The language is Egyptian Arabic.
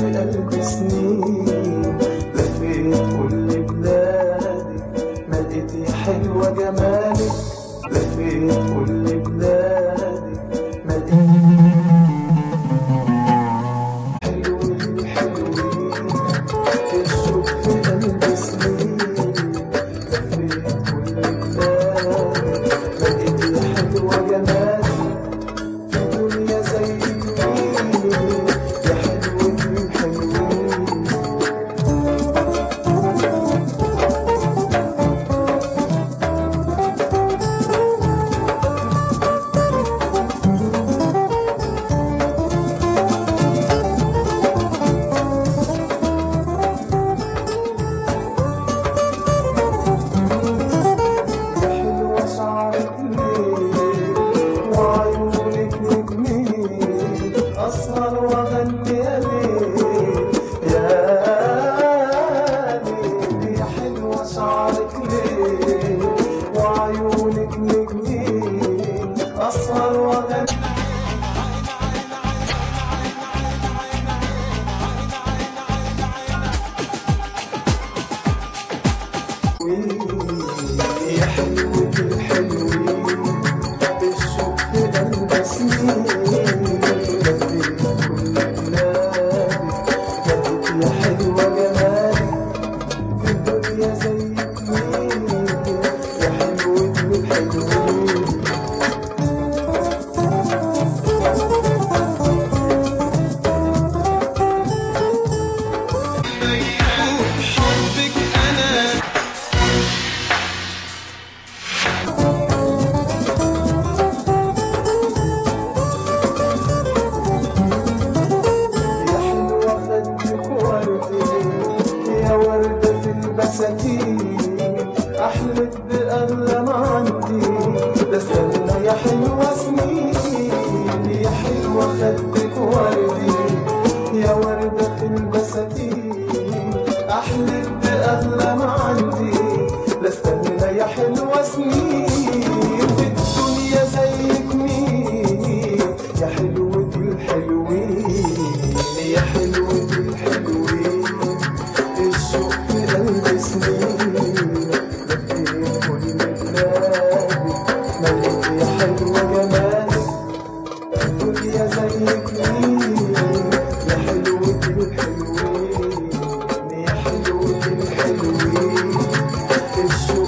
قلبي سنين لفيت كل بلادك ما لقيت يا حلوة جمالك لفيت كل بلادك ما لقيت حلوين حلوين الشوق في قلبي سنين لفيت كل بلادك ما لقيت يا حلوة جمالك في دنيا زي مين يا حلوين حلوين يا حلوة شعرك ليه وعيونك نجمين أسهر وأغني يا ليل يا ليل يا حلوة شعرك ليه وعيونك نجمين أسهر وأغني يا حلوة الحلوين الشوق في قلبي سنين لفيت كل بلادك لقيت يا حلوة جمالك في الدنيا زيك مين يا حلوة الحلوين حبك انا يا حلوة خدك وردي يا وردة في البساتين أحلك بأغلى ما عندي ده استنى يا حلوة سنين يا حلوة خدك وردي يا وردة في البساتين أحلك بأغلى ما عندي لا استنى يا حلوة سنين في الدنيا زيك مين يا حلوة الحلوين يا حلوة الحلوين الشوق في قلبي سنين لفيت كل بلادك مليت يا حلوة جمالك الدنيا زيك مين يا حلوة الحلوين يا حلوة الحلوين الشوق